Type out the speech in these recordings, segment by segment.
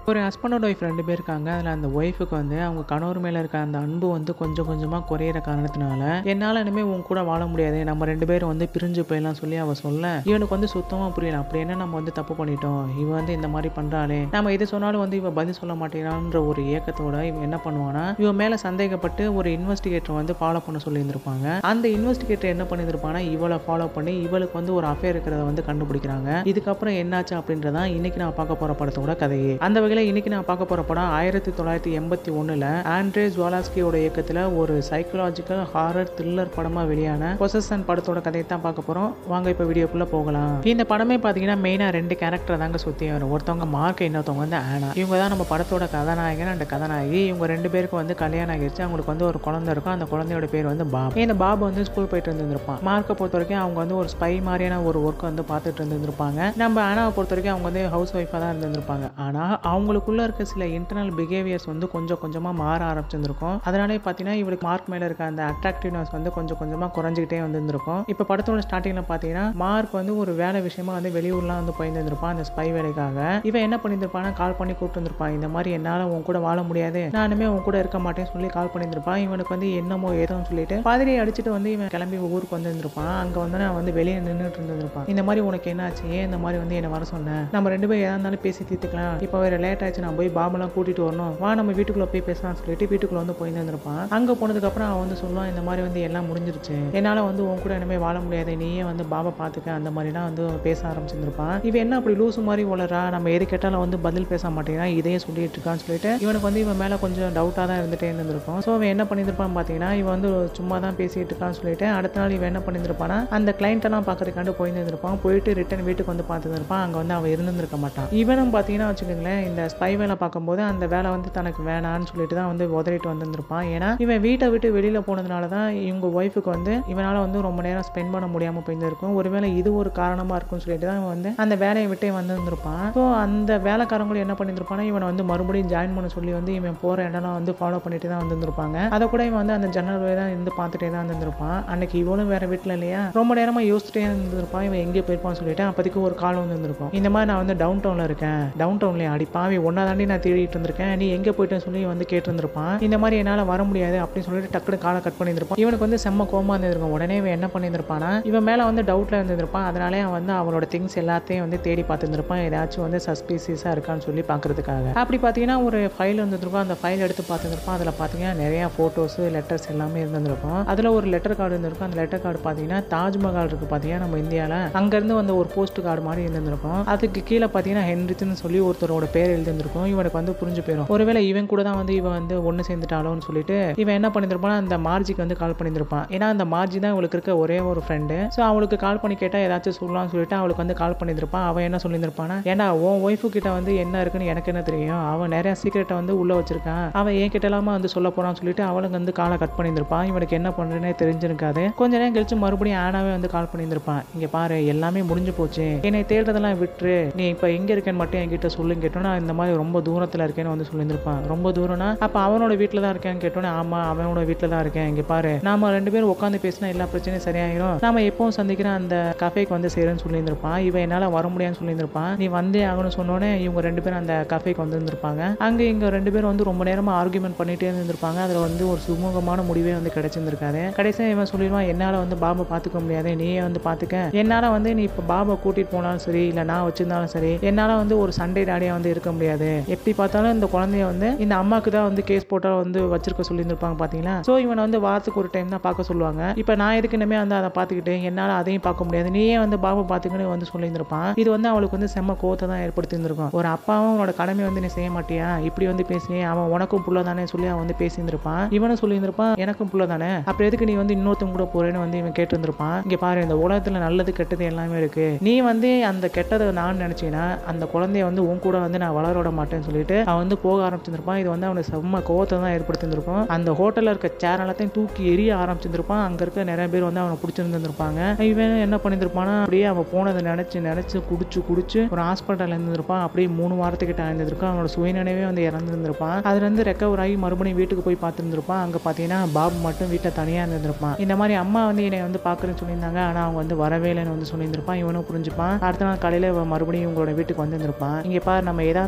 ஒரு husband and wife ரெண்டு பேர் இருக்காங்க அதில் அந்த ஒய்ஃபுக்கு வந்து அவங்க கணவர் மேலே இருக்க அந்த அன்பு வந்து கொஞ்சம் கொஞ்சமாக குறையிற காரணத்தினால என்னால் இனிமேல் உன் கூட வாழ முடியாது நம்ம ரெண்டு பேரும் வந்து பிரிஞ்சு போயிடலாம் சொல்லி அவ சொல்ல இவனுக்கு வந்து சுத்தமாக புரியல அப்படி என்ன நம்ம வந்து தப்பு பண்ணிட்டோம் இவன் வந்து இந்த மாதிரி பண்ணுறாளே நம்ம எது சொன்னாலும் வந்து இவன் பதில் சொல்ல மாட்டேங்கிறான்ற ஒரு ஏக்கத்தோட இவன் என்ன பண்ணுவானா இவன் மேலே சந்தேகப்பட்டு ஒரு இன்வெஸ்டிகேட்டர் வந்து ஃபாலோ பண்ண சொல்லியிருந்திருப்பாங்க அந்த இன்வெஸ்டிகேட்டர் என்ன பண்ணியிருப்பானா இவளை ஃபாலோ பண்ணி இவளுக்கு வந்து ஒரு அஃபேர் இருக்கிறத வந்து கண்டுபிடிக்கிறாங்க இதுக்கப்புறம் என்னாச்சு அப்படின்றதான் இன்னைக்கு நான் பார்க்க போற படத்தோட கதையே அந்த வகையில் இன்னைக்கு நான் பார்க்க போற படம் ஆயிரத்தி தொள்ளாயிரத்தி எண்பத்தி ஒண்ணுல ஆண்ட்ரே ஜுவாலாஸ்கியோட இயக்கத்துல ஒரு சைக்கலாஜிக்கல் ஹாரர் த்ரில்லர் படமா வெளியான பொசஷன் படத்தோட கதையை தான் பார்க்க போறோம் வாங்க இப்போ வீடியோக்குள்ள போகலாம் இந்த படமே பார்த்தீங்கன்னா மெயினா ரெண்டு கேரக்டர் தாங்க சுத்தி வரும் ஒருத்தவங்க மார்க் இன்னொருத்தவங்க வந்து ஆனா இவங்க தான் நம்ம படத்தோட கதாநாயகன் அந்த கதாநாயகி இவங்க ரெண்டு பேருக்கு வந்து கல்யாணம் ஆகிடுச்சு அவங்களுக்கு வந்து ஒரு குழந்தை இருக்கும் அந்த குழந்தையோட பேர் வந்து பாப் இந்த பாப் வந்து ஸ்கூல் போயிட்டு இருந்திருப்பான் மார்க்கை பொறுத்த வரைக்கும் அவங்க வந்து ஒரு ஸ்பை மாதிரியான ஒரு ஒர்க் வந்து பார்த்துட்டு இருந்திருப்பாங்க நம்ம ஆனாவை பொறுத்த வரைக்கும் அவங்க வந்து ஹவுஸ் ஒய்ஃபாக தான் இருந்திருப்பாங்க ஆனால் அவங்களுக்குள்ள இருக்க சில இன்டர்னல் பிஹேவியர்ஸ் வந்து கொஞ்சம் கொஞ்சமாக மாற ஆரம்பிச்சிருந்திருக்கும் அதனாலே பார்த்தீங்கன்னா இவளுக்கு மார்க் மேலே இருக்க அந்த அட்ராக்டிவ்னஸ் வந்து கொஞ்சம் கொஞ்சமாக குறைஞ்சிக்கிட்டே வந்துருக்கும் இப்போ படத்தோட ஸ்டார்டிங்கில் பார்த்தீங்கன்னா மார்க் வந்து ஒரு வேலை விஷயமா வந்து வெளியூர்லாம் வந்து போயிருந்திருப்பான் அந்த ஸ்பை வேலைக்காக இவன் என்ன பண்ணியிருப்பானா கால் பண்ணி கூப்பிட்டு வந்திருப்பான் இந்த மாதிரி என்னால் உன் கூட வாழ முடியாது நானுமே உன் கூட இருக்க மாட்டேன்னு சொல்லி கால் பண்ணியிருந்திருப்பான் இவனுக்கு வந்து என்னமோ ஏதோன்னு சொல்லிட்டு பாதிரியை அடிச்சுட்டு வந்து இவன் கிளம்பி ஊருக்கு வந்திருந்திருப்பான் அங்கே வந்து நான் வந்து வெளியே நின்றுட்டு இருந்திருப்பான் இந்த மாதிரி உனக்கு என்ன ஆச்சு ஏன் இந்த மாதிரி வந்து என்ன வர சொன்னேன் நம்ம ரெண்டு பேரும் எதா இருந்தாலும் பேசி தீர்த்துக்கலாம் இப்போ வேற லேட் ஆச்சு நான் போய் பாபெல்லாம் கூட்டிட்டு வரணும் வா நம்ம வீட்டுக்குள்ள போய் பேசலாம்னு சொல்லிட்டு வீட்டுக்குள்ள வந்து போய் இருந்திருப்பான் அங்க போனதுக்கு அப்புறம் அவன் வந்து சொல்லுவான் இந்த மாதிரி வந்து எல்லாம் முடிஞ்சிருச்சு என்னால வந்து உன் கூட இனிமே வாழ முடியாது நீயே வந்து பாபா பாத்துக்க அந்த மாதிரிலாம் வந்து பேச ஆரம்பிச்சிருந்திருப்பான் இவன் என்ன அப்படி லூசு மாதிரி உளறா நம்ம எது கேட்டாலும் வந்து பதில் பேச மாட்டேங்கிறான் இதையே சொல்லிட்டு இருக்கான்னு சொல்லிட்டு இவனுக்கு வந்து இவன் மேல கொஞ்சம் டவுட்டா தான் இருந்துட்டே இருந்திருக்கும் ஸோ அவன் என்ன பண்ணியிருப்பான் பாத்தீங்கன்னா இவன் வந்து சும்மா தான் பேசிட்டு இருக்கான்னு சொல்லிட்டு அடுத்த நாள் இவன் என்ன பண்ணியிருப்பானா அந்த client எல்லாம் பார்க்கறதுக்காண்டு போயிருந்திருப்பான் போயிட்டு ரிட்டன் வீட்டுக்கு வந்து பார்த்துருப்பான் அங்கே வந்து அவன் இருந்திருக்க மாட்டான் இவனும் பார்த்தீங்கன்னா வச்சுக்கோங்களேன் இந்த ஸ்பை வேலை பார்க்கும்போது அந்த வேலை வந்து தனக்கு வேணான்னு சொல்லிட்டு தான் வந்து உதறிட்டு வந்திருப்பான் ஏன்னா இவன் வீட்டை விட்டு வெளியில போனதுனால தான் இவங்க ஒய்ஃபுக்கு வந்து இவனால வந்து ரொம்ப நேரம் ஸ்பெண்ட் பண்ண முடியாம போயிருந்திருக்கும் ஒருவேளை இது ஒரு காரணமா இருக்கும்னு சொல்லிட்டு தான் இவன் வந்து அந்த வேலையை விட்டே வந்திருந்திருப்பான் ஸோ அந்த வேலைக்காரங்களும் என்ன பண்ணியிருப்பானா இவனை வந்து மறுபடியும் ஜாயின் பண்ண சொல்லி வந்து இவன் போற இடம்லாம் வந்து ஃபாலோ பண்ணிட்டு தான் வந்திருப்பாங்க அதை கூட இவன் வந்து அந்த ஜன்னல் வழியா தான் இருந்து பார்த்துட்டே தான் இருந்திருப்பான் அன்னைக்கு இவளும் வேற வீட்டில் இல்லையா ரொம்ப நேரமா யோசிச்சுட்டே இருந்திருப்பான் இவன் எங்கே போயிருப்பான்னு சொல்லிட்டு அப்போதைக்கு ஒரு கால் வந்து இருந்திருக்கும் இந்த மாதிரி நான் வந்து டவுன் டவுன்ல இருக்கேன் டவுன் டவுன்ல அடி பாவி ஒன்னா தாண்டி நான் தேடிட்டு இருந்திருக்கேன் நீ எங்கே போயிட்டேன்னு சொல்லி வந்து கேட்டிருந்திருப்பான் இந்த மாதிரி என்னால் வர முடியாது அப்படின்னு சொல்லிட்டு டக்குனு காலை கட் பண்ணியிருந்திருப்பான் இவனுக்கு வந்து செம்ம கோமா இருந்திருக்கும் உடனே இவன் என்ன பண்ணியிருந்திருப்பானா இவன் மேலே வந்து டவுட்ல இருந்திருப்பான் அதனாலே அவன் வந்து அவனோட திங்ஸ் எல்லாத்தையும் வந்து தேடி பார்த்துருந்துருப்பான் ஏதாச்சும் வந்து சஸ்பீசியஸாக இருக்கான்னு சொல்லி பார்க்கறதுக்காக அப்படி பார்த்தீங்கன்னா ஒரு ஃபைல் வந்துருக்கும் அந்த ஃபைல் எடுத்து பார்த்துருப்பான் அதில் பார்த்தீங்கன்னா நிறைய ஃபோட்டோஸ் லெட்டர்ஸ் எல்லாமே இருந்திருக்கும் அதில் ஒரு லெட்டர் கார்டு இருந்திருக்கும் அந்த லெட்டர் கார்டு பார்த்தீங்கன்னா தாஜ்மஹால் இருக்கு பார்த்தீங்கன்னா நம்ம இந்தியாவில் அங்கேருந்து வந்த ஒரு போஸ்ட் கார்டு மாதிரி இருந்திருக்கும் அதுக்கு கீழே பார்த்தீங்கன்னா ஹென்ரித்னு சொல்லி ஒருத்தரோட பேர் எழுதிருந்திருக்கும் இவனுக்கு வந்து புரிஞ்சு போயிடும் ஒருவேளை இவன் கூட தான் வந்து இவன் வந்து ஒன்று சேர்ந்துட்டாலோன்னு சொல்லிட்டு இவன் என்ன பண்ணியிருப்பான் அந்த மார்ஜிக்கு வந்து கால் பண்ணியிருப்பான் ஏன்னா அந்த மார்ஜி தான் இவளுக்கு இருக்க ஒரே ஒரு ஃப்ரெண்டு ஸோ அவளுக்கு கால் பண்ணி கேட்டால் ஏதாச்சும் சொல்லலாம்னு சொல்லிட்டு அவளுக்கு வந்து கால் பண்ணியிருப்பான் அவன் என்ன சொல்லியிருப்பானா ஏன்னா உன் ஒய்ஃபு கிட்ட வந்து என்ன இருக்குன்னு எனக்கு என்ன தெரியும் அவன் நிறைய சீக்கிரட்டை வந்து உள்ள வச்சிருக்கான் அவன் என் கிட்ட இல்லாம வந்து சொல்ல போறான்னு சொல்லிட்டு அவளுக்கு வந்து காலை கட் பண்ணியிருப்பான் இவனுக்கு என்ன பண்றேனே தெரிஞ்சிருக்காது கொஞ்ச நேரம் கழிச்சு மறுபடியும் ஆனாவே வந்து கால் பண்ணியிருப்பான் இங்க பாரு எல்லாமே முடிஞ்சு போச்சு என்னை தேடுறதெல்லாம் விட்டுரு நீ இப்போ எங்க இருக்கேன்னு மட்டும் என்கிட்ட சொல்லுன்னு கேட்டோன்னா இந்த மாதிரி ரொம்ப தூரத்துல இருக்கேன்னு வந்து சொல்லியிருப்பான் ரொம்ப தூரம்னா அப்ப அவனோட வீட்டில் தான் இருக்கேன்னு கேட்டோன்னே ஆமா அவனோட வீட்டில் தான் இருக்கேன் இங்க பாரு நாம ரெண்டு பேரும் உட்காந்து பேசினா எல்லா பிரச்சனையும் சரியாயிரும் நாம எப்பவும் சந்திக்கிற அந்த கஃபேக்கு வந்து செய்யறேன்னு சொல்லியிருந்திருப்பான் இவன் என்னால வர முடியாதுன்னு சொல்லியிருந்திருப்பான் நீ வந்தே ஆகணும்னு சொன்னோடனே இவங்க ரெண்டு பேரும் அந்த கஃபேக்கு வந்திருந்திருப்பாங்க அங்க இங்க ரெண்டு பேரும் வந்து ரொம்ப நேரமா ஆர்குமெண்ட் பண்ணிட்டே இருந்திருப்பாங்க அதுல வந்து ஒரு சுமூகமான முடிவே வந்து கிடைச்சிருந்திருக்காது கடைசியா இவன் சொல்லிடுவான் என்னால வந்து பாபா பாத்துக்க முடியாது நீயே வந்து பாத்துக்க என்னால வந்து நீ இப்ப பாபா கூட்டிட்டு போனாலும் சரி இல்ல நான் வச்சிருந்தாலும் சரி என்னால வந்து ஒரு சண்டே டாடியா வந்து இருக்க முடியாது எப்படி பார்த்தாலும் இந்த குழந்தைய வந்து இந்த அம்மாக்கு தான் வந்து கேஸ் போட்டா வந்து வச்சிருக்க சொல்லியிருந்திருப்பாங்க பாத்தீங்களா சோ இவனை வந்து வாரத்துக்கு ஒரு டைம் தான் பார்க்க சொல்லுவாங்க இப்ப நான் எதுக்கு இனிமே வந்து அதை பார்த்துக்கிட்டு என்னால அதையும் பார்க்க முடியாது நீயே வந்து பாபா பாத்துக்கன்னு வந்து சொல்லியிருந்திருப்பான் இது வந்து அவளுக்கு வந்து செம்ம கோவத்தை தான் ஏற்படுத்தியிருந்திருக்கும் ஒரு அப்பாவும் அவனோட கடமை வந்து நீ செய்ய மாட்டியா இப்படி வந்து பேசி அவன் உனக்கும் புள்ள தானே சொல்லி அவன் வந்து பேசியிருந்திருப்பான் இவனும் சொல்லியிருந்திருப்பான் எனக்கும் புள்ள தானே அப்புறம் எதுக்கு நீ வந்து இன்னொருத்தவங்க கூட போறேன்னு வந்து இவன் கேட்டிருந்திருப்பான் இங்க பாரு இந்த உலகத்துல நல்லது கெட்டது எல்லாமே இருக்கு நீ வந்து அந்த கெட்டதை நான் நினைச்சீங்கன்னா அந்த குழந்தைய வந்து உன் கூட வந்து நான் வளர விட மாட்டேன்னு சொல்லிட்டு அவன் வந்து போக ஆரம்பிச்சிருந்திருப்பான் இது வந்து அவனுக்கு செம்ம கோவத்தை தான் ஏற்படுத்தியிருந்திருக்கும் அந்த ஹோட்டல்ல இருக்க சேர் எல்லாத்தையும் தூக்கி எரிய ஆரம்பிச்சிருந்திருப்பான் அங்க இருக்க நிறைய பேர் வந்து அவனை பிடிச்சிருந்திருப்பாங்க இவன் என்ன பண்ணியிருந்திருப்பானா அப்படியே அவன் போனதை நினைச்சு நினைச்சு குடிச்சு குடிச்சு ஒரு ஹாஸ்பிட்டல் இருந்திருப்பான் அப்படியே மூணு வாரத்துக்கிட்ட இருந்திருக்கும் அவனோட சுயநினைவே வந்து இறந்துருந்திருப்பான் அதுல இருந்து ரெக்கவர் ஆகி மறுபடியும் வீட்டுக்கு போய் பார்த்துருந்துருப்பான் அங்க பாத்தீங்கன்னா பாபு மட்டும் வீட்டில் தனியா இருந்திருப்பான் இந்த மாதிரி அம்மா வந்து என்னை வந்து பாக்குறேன்னு சொல்லியிருந்தாங்க ஆனா அவங்க வந்து வரவே இல்லைன்னு வந்து சொல்லியிருந்திருப்பான் இவனும் புரிஞ்சுப்பான் அடுத்த நாள் காலையில இவன் மறுபடியும் இவங்களோட வீட்டுக்கு வந்திருந்திருப்பான் இங்க பாரு நம்ம எதா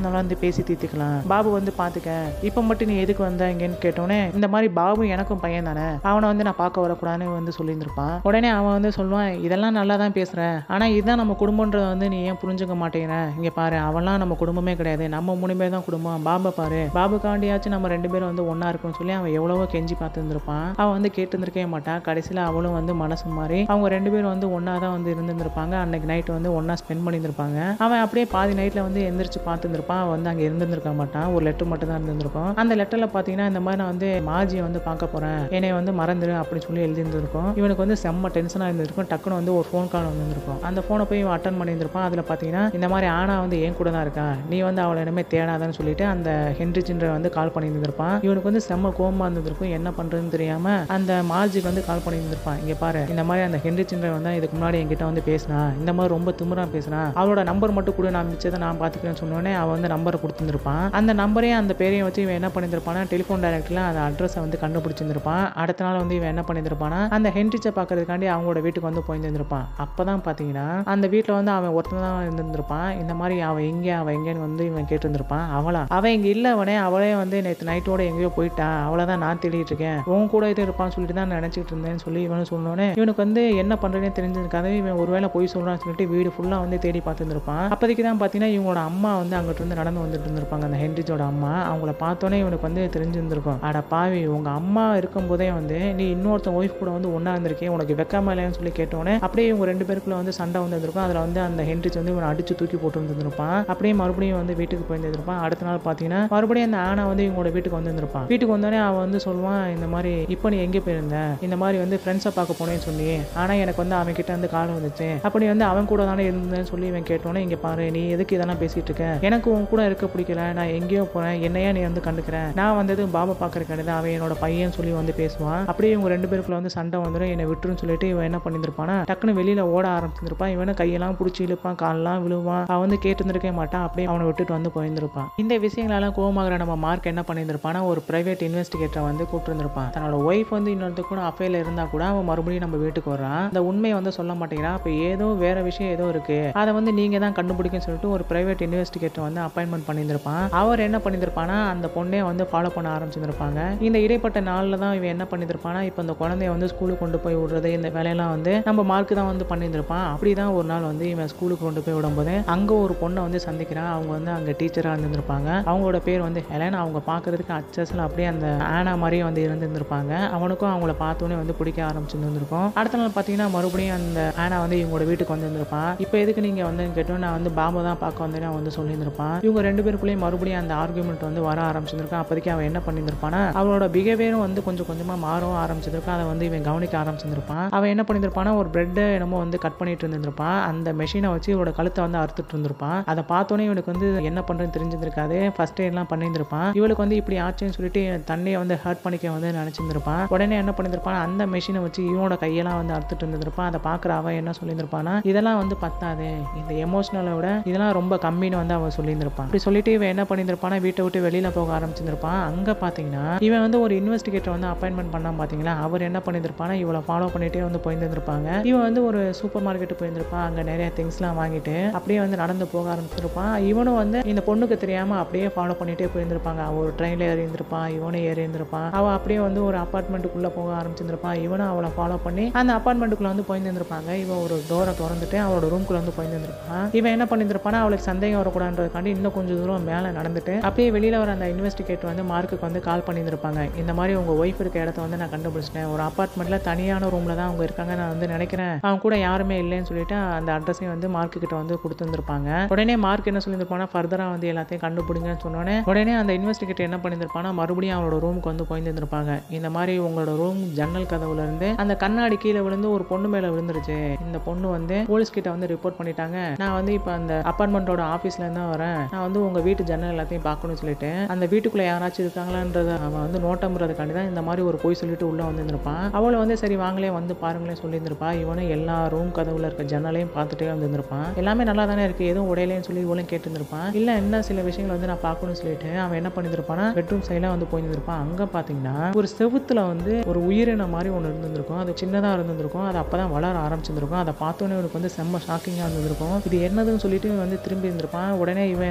இருந்தாலும் வந்து பேசி தீர்த்துக்கலாம் பாபு வந்து பாத்துக்க இப்ப மட்டும் நீ எதுக்கு வந்த இங்கன்னு கேட்டோன்னே இந்த மாதிரி பாபு எனக்கும் பையன் தானே அவனை வந்து நான் பார்க்க வரக்கூடாதுன்னு வந்து சொல்லியிருந்திருப்பான் உடனே அவன் வந்து சொல்லுவான் இதெல்லாம் நல்லா தான் பேசுற ஆனா இதுதான் நம்ம குடும்பன்றதை வந்து நீ ஏன் புரிஞ்சுக்க மாட்டேங்கிற இங்க பாரு அவன்லாம் நம்ம குடும்பமே கிடையாது நம்ம மூணு பேர் தான் குடும்பம் பாபா பாரு பாபுக்காண்டியாச்சும் நம்ம ரெண்டு பேரும் வந்து ஒண்ணா இருக்கும்னு சொல்லி அவன் எவ்வளவோ கெஞ்சி பார்த்துருந்துருப்பான் அவன் வந்து கேட்டுருந்துருக்கவே மாட்டான் கடைசியில் அவளும் வந்து மனசு மாறி அவங்க ரெண்டு பேரும் வந்து ஒன்றா தான் வந்து இருந்திருந்திருப்பாங்க அன்னைக்கு நைட் வந்து ஒன்றா ஸ்பெண்ட் பண்ணியிருந்திருப்பாங்க அவன் அப்படியே பாதி நைட்டில் வந்து எந்திரிச்சு பார்த்துருந்துருப்பான் அவன் வந்து அங்கே இருந்திருக்க மாட்டான் ஒரு லெட்டர் மட்டும் தான் இருந்திருக்கும் அந்த லெட்டரில் பார்த்தீங்கன்னா இந்த மாதிரி நான் வந்து மாஜியை வந்து பார்க்க போகிறேன் என்னை வந்து மறந்துடு அப்படின்னு சொல்லி எழுதியிருந்திருக்கும் இவனுக்கு வந்து செம்ம டென்ஷனாக இருந்திருக்கும் டக்குன்னு வந்து ஒரு ஃபோன் கால் வந்திருக்கும் அந்த ஃபோனை போய் இவன் அட்டன் பண்ணியிருந்திருப்பான் அதில் பார்த்தீங்கன்னா இந்த மாதிரி ஆனா வந்து என் கூட தான் இருக்கா நீ வந்து அவளை இனிமேல் தேடாதான்னு சொல்லிட்டு அந்த ஹென்ரி சின்ற வந்து கால் பண்ணியிருந்திருப்பான் இவனுக்கு வந்து செம்ம கோவமா இருந்திருக்கும் என்ன பண்றதுன்னு தெரியாம அந்த மார்ஜிக்கு வந்து கால் பண்ணியிருந்திருப்பான் இங்க பாரு இந்த மாதிரி அந்த ஹென்ரி சின்ற வந்து இதுக்கு முன்னாடி என்கிட்ட வந்து பேசினா இந்த மாதிரி ரொம்ப திமிரா பேசினா அவளோட நம்பர் மட்டும் கூட நான் மிச்சத்தை நான் பார்த்துக்கிறேன்னு சொன்னோடனே அவன் வந்து நம்பரை கொடுத்துருப்பான் அந்த நம்பரையும் அந்த பேரையும் வச்சு இவன் என்ன பண்ணியிருப்பானா டெலிஃபோன் டைரக்ட்ல அந்த அட்ரஸை வந்து கண்டுபிடிச்சிருந்திருப்பான் அடுத்த நாள் வந்து இவன் என்ன பண்ணியிருப்பானா அந்த ஹென்ரிச்சை பார்க்கறதுக்காண்டி அவங்களோட வீட்டுக்கு வந்து போயிருந்திருப்பான் அப்பதான் பார்த்தீங்கன்னா அந்த வீட்டில் வந்து அவன் ஒருத்தன் தான் இருந்திருப்பான் இந்த மாதிரி அவன் எங்கே அவன் எங்கேன்னு வந்து இவன் கேட்டிருந்திருப்பான் அவளா அவன் இங்கே இல்லை அவனே அவளே வந்து நேற்று நைட்டோட எங்கேயோ போயிட்டா அவளை தான் நான் தேடிட்டு இருக்கேன் உன் கூட இது இருப்பான்னு சொல்லிட்டு தான் நினச்சிட்டு இருந்தேன்னு சொல்லி இவனு சொன்னோன்னே இவனுக்கு வந்து என்ன பண்ணுறேனே தெரிஞ்சிருக்காது இவன் ஒருவேளை போய் சொல்கிறான்னு சொல்லிட்டு வீடு ஃபுல்லாக வந்து தேடி பார்த்துருந்துருப்பான் அப்போதைக்கு தான் பார்த்தீங்கன்னா இவங்களோட அம்மா வந்து அங்கிட்டு இருந்து நடந்து வந்துட்டு இருந்திருப்பாங்க அந்த ஹென்ரிஜோட அம்மா அவங்கள பார்த்தோன்னே இவனுக்கு வந்து தெரிஞ்சிருந்திருக்கும் அட பாவி உங்க அம்மா இருக்கும்போதே வந்து நீ இன்னொருத்தன் ஒய்ஃப் கூட வந்து ஒன்றா இருந்திருக்கேன் உனக்கு வெக்காம இல்லைன்னு சொல்லி கேட்டோன்னே அப்படியே இவங்க ரெண்டு பேருக்குள்ள வந்து சண்டை வந்து இருந்திருக்கும் அதில் வந்து அந்த ஹென்ரிச் வந்து இவனை அடிச்சு தூக்கி போட்டு இருந்திருப்பான் அப்படியே மறுபடியும் வந்து வீட்டுக்கு போயிருந்திருப்பான் அடுத்த நாள் பார்த்தீங்கன்னா மறுபடியும் அந்த ஆனா வந்து இவங்களோட வீட்டுக்கு வந்திருந்திருப்பான் வீட்டுக்கு வந்தோடனே அவன் வந்து சொல்லுவான் இந்த மாதிரி இப்போ நீ எங்கே போயிருந்த இந்த மாதிரி வந்து ஃப்ரெண்ட்ஸை பார்க்க போனேன்னு சொல்லி ஆனால் எனக்கு வந்து அவன் கிட்ட வந்து காலம் வந்துச்சு அப்ப நீ வந்து அவன் கூட தானே இருந்தேன்னு சொல்லி இவன் கேட்டோன்னே இங்கே பாரு நீ எதுக்கு இதெல்லாம் பேசிட்டு இருக்க எனக்கு உன் கூட இருக்க பிடிக்கல நான் எங்கேயோ போறேன் என்னையா நீ வந்து கண்டுக்கிற நான் வந்தது பாபா பார்க்கறதுக்கு கிடையாது அவன் என்னோட பையன் சொல்லி வந்து பேசுவான் அப்படியே இவங்க ரெண்டு பேருக்குள்ள வந்து சண்டை வந்துடும் என்னை விட்டுருன்னு சொல்லிட்டு இவன் என்ன பண்ணியிருப்பானா டக்குன்னு வெளியில ஓட ஆரம்பிச்சிருப்பான் இவனை கையெல்லாம் பிடிச்சி இழுப்பான் காலெல்லாம் விழுவான் அவன் வந்து கேட்டுருந்துருக்கே மாட்டான் அப்படியே அவனை விட்டுட்டு வந்து போயிருந்திருப்பான் இந்த விஷயங்களெல்லாம் கோவமாகிற நம்ம மார்க் என்ன பண்ணியிருந்திருப்பானா ஒரு பிரைவேட் இன்வெஸ்டிகேட்டரை வந்து கூப்பிட்டுருந்துருப்பான் தன்னோட ஒய்ஃப் வந்து இன்னொருத்த கூட அஃபேல இருந்தா கூட அவன் மறுபடியும் நம்ம வீட்டுக்கு வர்றான் அந்த உண்மையை வந்து சொல்ல மாட்டேங்கிறான் அப்போ ஏதோ வேற விஷயம் ஏதோ இருக்கு அதை வந்து நீங்க தான் கண்டுபிடிக்கன்னு சொல்லிட்டு ஒரு பிரைவேட் இன்வெஸ்டிகேட்டர் வந்து அப்பாயின்மெண்ட் பண்ணியிருந்திருப்பான் அவர் என்ன பண்ணியிருப்பானா அந்த பொண்ணே வந்து ஃபாலோ பண்ண ஆரம்பிச்சிருப்பாங்க இந்த இடைப்பட்ட நாளில் தான் இவன் என்ன பண்ணியிருப்பானா இப்போ இந்த குழந்தைய வந்து ஸ்கூலுக்கு கொண்டு போய் விடுறது இந்த வேலையெல்லாம் வந்து நம்ம மார்க் தான் வந்து பண்ணியிருந்திருப்பான் அப்படி தான் ஒரு நாள் வந்து இவன் ஸ்கூலுக்கு கொண்டு போய் விடும்போது அங்கே ஒரு பொண்ணை வந்து சந்திக்கிறான் அவங்க வந்து அங்கே டீச்சராக இருந்திருப்பாங்க அவங்களோட பேர் வந்து ஹெலன் அவங்க பார்க்கறதுக்கு அச்சஸில் அப்படியே அந்த ஆனா மாதிரியே வந்து இருந்திருந்திருப்பாங்க அவனுக்கும் அவங்கள பார்த்தோன்னே வந்து பிடிக்க ஆரம்பிச்சிருந்திருக்கும் அடுத்த நாள் பார்த்தீங்கன்னா மறுபடியும் அந்த ஆனா வந்து இவங்களோட வீட்டுக்கு வந்திருந்திருப்பான் இப்போ எதுக்கு நீங்கள் வந்து கேட்டோம் நான் வந்து பாபா தான் பார்க்க வந்தேன்னு அவன் வந்து சொல்லியிருந்திருப்பான் இவங்க ரெண்டு பேருக்குள்ளேயும் மறுபடியும் அந்த ஆர்குமெண்ட் வந்து வர ஆரம்பிச்சிருக்கான் அப்போதைக்கு அவன் என்ன பண்ணியிருந்திருப்பானா அவளோட பிஹேவியரும் வந்து கொஞ்சம் கொஞ்சமாக மாறவும் ஆரம்பிச்சிருக்கான் அதை வந்து இவன் கவனிக்க ஆரம்பிச்சிருப்பான் அவன் என்ன பண்ணியிருப்பானா ஒரு பிரெட்டை என்னமோ வந்து கட் பண்ணிட்டு இருந்திருப்பான் அந்த மெஷினை வச்சு இவரோட கழுத்தை வந்து அறுத்துட்டு இருந்திருப்பான் அதை பார்த்தோன்னே இவனுக்கு வந்து என்ன பண்ணுறதுன்னு தெரிஞ்சிருக்காது ஃபர்ஸ்ட் எல்லாம் பண்ணியிருந்திருப்பான் இவளுக்கு வந்து இப்படி ஆச்சுன்னு சொல்லிட்டு தண்ணியை வந்து ஹர்ட் பண்ணிக்க வந்து நினச்சிருந்திருப்பான் உடனே என்ன பண்ணியிருப்பான் அந்த மெஷினை வச்சு இவனோட கையெல்லாம் வந்து அறுத்துட்டு இருந்திருப்பான் அதை பார்க்குற அவன் என்ன சொல்லியிருந்திருப்பானா இதெல்லாம் வந்து பத்தாது இந்த எமோஷனலை விட இதெல்லாம் ரொம்ப கம்மின்னு வந்து அவன் சொல்லியிருந்திருப்பான் அப்படி சொல்லிட்டு இவன் என்ன பண்ணியிருந்திருப்பானா வீட்டை விட்டு வெளியில போக ஆரம்பிச்சிருப்பான் அங்க பாத்தீங்கன்னா இவன் வந்து ஒரு இன்வெஸ்டிகேட்டர் வந்து அப்பாயின்மெண்ட் பண்ணான் பாத்தீங்களா அவர் என்ன பண்ணியிருந்திருப்பானா இவளை ஃபாலோ பண்ணிட்டே வந்து போயிருந்திருப்பாங்க இவன் வந்து ஒரு சூப்பர் மார்க்கெட் போயிருந்திருப்பான் அங்க நிறைய திங்ஸ்லாம் வாங்கிட்டு அப்படியே வந்து நடந்து போக ஆரம்பிச்சிருப்பான் இவனும் வந்து இந்த பொண்ணுக்கு தெரியாம அப்படியே ஃபாலோ பண்ணிட்டே போயிருந்திருப்பாங்க அவ ஒரு ட்ரெயின்ல ஏறி இருந்திருப்பான் இவனும் ஏறி இருந்திருப்பான் அவ அப்படியே வந்து ஒரு அப்பார்ட்மெண்ட்டுக்குள்ள போக ஆரம்பிச்சிருந்திருப்பான் இவனும் அவளை ஃபாலோ பண்ணி அந்த அப்பார்ட்மெண்ட்டுக்குள்ள வந்து போயிருந்திருப்பாங்க இவன் ஒரு டோரை திறந்துட்டு அவளோட ரூம்குள்ள வந்து போயிருந்திருப்பான் இவன் என்ன பண்ணியிருந்திருப்பானா அவளுக்கு சந்தேகம் வரக்கூடாதுன்றதுக்காண்டி இன்னும் கொஞ்சம் தூரம் மேலே நடந்துட்டு அப்படியே வெளியில வர அந்த இன்வெஸ்டிகேட் வந்து மார்க்குக்கு வந்து கால் பண்ணியிருந்திருப்பாங்க இந்த மாதிரி உங்க ஒய்ஃப் இருக்க இடத்த வந்து நான் கண்டுபிடிச்சிட்டேன் ஒரு அப்பார்ட்மெண்ட்ல தனியான ரூம்ல தான் அவங்க இருக்காங்க நான் வந்து நினைக்கிறேன் அவங்க கூட யாருமே இல்லைன்னு சொல்லிட்டு அந்த அட்ரஸையும் வந்து மார்க்கு கிட்ட வந்து கொடுத்துருந்துருப்பாங்க உடனே மார்க் என்ன சொல்லியிருப்பானா ஃபர்தரா வந்து எல்லாத்தையும் கண்டுபிடிங்கன்னு சொன்னோடனே உடனே அந்த இன்வெஸ்டிகேட் என்ன பண்ணியிருப்பானா மறுபடியும் அவளோட ரூமுக்கு வந்து போயிருந்திருப்பாங்க இந்த மாதிரி உங்களோட ரூம் ஜன்னல் கதவுல இருந்து அந்த கண்ணாடி கீழே விழுந்து ஒரு பொண்ணு மேல விழுந்துருச்சு இந்த பொண்ணு வந்து போலீஸ் கிட்ட வந்து ரிப்போர்ட் பண்ணிட்டாங்க நான் வந்து இப்போ அந்த அப்பார்ட்மெண்ட்டோட ஆஃபீஸ்ல இருந்து தான் வரேன் நான் வந்து உங்க வீட்டு ஜன்னல் எல்லாத்தையும் பார்க்கணும்னு சொல்லிட்டு அந்த வீட்டுக்குள்ள யாராச்சும் இருக்காங்களான்றத அவன் வந்து நோட்டம்ன்றதுக்காண்டி தான் இந்த மாதிரி ஒரு பொய் சொல்லிட்டு உள்ள வந்திருந்திருப்பான் அவளை வந்து சரி வாங்களே வந்து பாருங்களேன் சொல்லியிருந்திருப்பா இவனும் எல்லா ரூம் கதவுல இருக்க ஜன்னலையும் பார்த்துட்டே வந்திருந்திருப்பான் எல்லாமே நல்லா தானே இருக்கு எதுவும் உடையலேன்னு சொல்லி இவளும் கேட்டிருந்திருப்பான் இல்ல என்ன சில விஷயங்கள் வந்து நான் பார்க்கணும்னு சொல்லிட்டு அவன் என்ன பண்ணியிருப்பானா பெட்ரூம் சைடில் வந்து போயிருந்திருப்பான் அங்க பாத்தீங்கன்னா ஒரு செவுத்துல வந்து ஒரு உயிரின மாதிரி ஒன்று இருந்திருக்கும் அது சின்னதா இருந்திருக்கும் அது அப்பதான் வளர ஆரம்பிச்சிருந்திருக்கும் அதை பார்த்தோன்னே இவனுக்கு வந்து செம்ம ஷாக்கிங்காக இருந்திருக்கும் இது என்னதுன்னு சொல்லிட்டு இவன் வந்து திரும்பி இருந்திருப்பான் உடனே இவன் என்ன